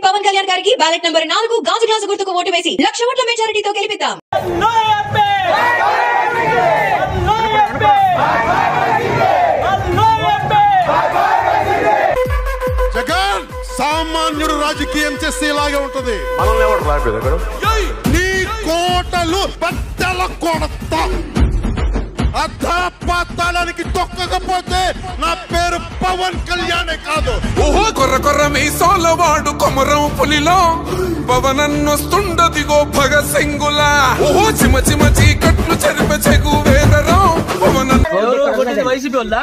పవన్ కళ్యాణ్ గారికి ballot number నాలుగు గాజు గ్లాసు గుర్తుకు ఓటు వేసి లక్ష ఓట్ల మెజారిటీతో గెలిపిద్దాం జగన్ సామాన్యుడు రాజకీయం చేస్తే ఇలాగే ఉంటది మనల్ని ఎవరు రాలేదు అక్కడ నీ కోటలు బద్దల కొడత అధాపాతాళానికి తొక్కకపోతే నా పేరు పవన్ కళ్యాణే కాదు ఓహో కొర్ర కొర్ర మీసాల వాడు కొమరం పులిలో పవనన్నొస్తుండదిగో భగత్ సింగులా ఓహో చిమ చిమ చీకట్లు చెరిప చెగు వేదరం పవనన్ ఎవరు కొట్టింది వైసీపీ వాళ్ళ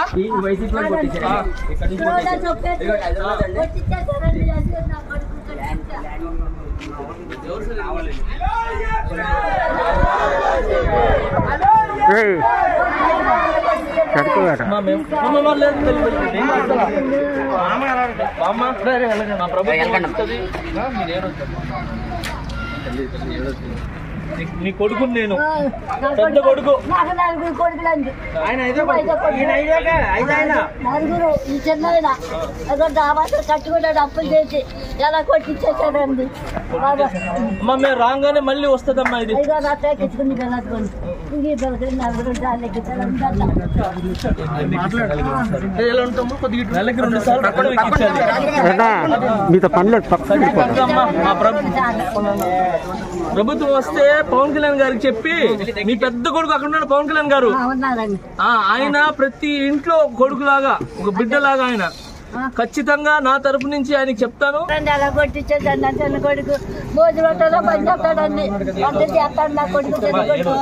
అమ్మా, మేము- అమ్మ, అమ్మ, లేదు, లేదు, లేదు, లేదు, ఏం అసలు? అమ్మ, రే, రే, వెళ్ళకండి. మా ప్రభుత్వం వస్తుంది. ఆ, మీరు ఏడొద్దు. తల్లి, తల్లి, ఏడొద్దు. నీ- నీ కొడుకు నేను పెద్ద కొడుకు నాకు నలుగురు కొడుకులండి ఆయన ఐదో కొడుకు. ఈయన ఐదాక, ఐదు ఆయన. నలుగురు ఈ చిన్న అదో డాబాతో కట్టుకున్నాడు అప్పులు చేసి ఎలా కొట్టించేసాడండి బాబా అమ్మ మేము రాగానే మళ్ళీ వస్తుందమ్మా ఇది ఐదో నా తగ్గించుకుని వెళ్ళకుండా ఇంక దొరికింది నలుగురు దానికి ఏ, ఎలా ఉంటాము కొద్దిగా ఇటు నెలకి రెండు సార్లు రప్పడం ఎక్కించాలి మీతో పనులు ఖచ్చితంగా అమ్మా, మా ప్రభు ప్రభుత్వం వస్తే పవన్ కళ్యాణ్ గారికి చెప్పి మీ పెద్ద కొడుకు అక్కడ ఉన్నాడు పవన్ కళ్యాణ్ గారు ఉన్నారండి ఆ ఆయన ప్రతి ఇంట్లో కొడుకులాగా ఒక బిడ్డలాగా ఆయన ఖచ్చితంగా నా తరపు నుంచి ఆయనకి చెప్తాను రండి అలా కొట్టించేదండి నా చిన్న కొడుకు భోజు రొట్టెలో పని చేస్తాడండి వంట చేస్తాడు నా కొడుకు చిన్న కొడుకు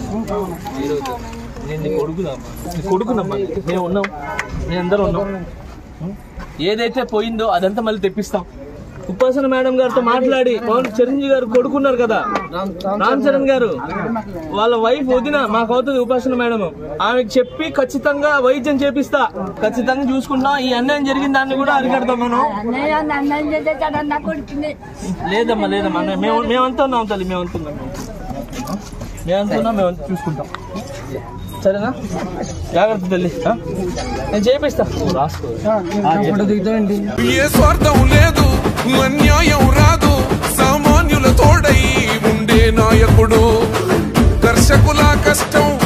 నేను నీ కొడుకునమ్మా నీ కొడుకునమ్మా మేము ఉన్నాం మేము అందరం ఉన్నాం ఏదైతే పోయిందో అదంతా మళ్ళీ తెప్పిస్తాం ఉపాసన మేడం గారితో మాట్లాడి పవన్ చిరంజీవి గారు కొడుకున్నారు కదా రామ్ చరణ్ గారు వాళ్ళ వైఫ్ వదిన మాకు అవుతుంది ఉపాసన మేడం ఆమెకు చెప్పి ఖచ్చితంగా వైద్యం చేపిస్తా ఖచ్చితంగా చూసుకుంటాం ఈ అన్యాయం జరిగిన దాన్ని కూడా అరికడతాం మనం అన్నయ్య నన్ను చేసేసాడు నా కొడుకుని లేదమ్మా లేదమ్మా అన్నయ్య, మేము మేమంతా ఉన్నాం తల్లి మేమంతా ఉన్నాం మేమంతా ఉన్నాం మేము చూసుకుంటాం సరేనా జాగ్రత్త తల్లి ఆ? నేను చేపిస్తా రాసుకో ఏ స్వార్థం లేదు అన్యాయం రాదు సామాన్యుల తోడై ఉండే నాయకుడు కర్షకుల కష్టం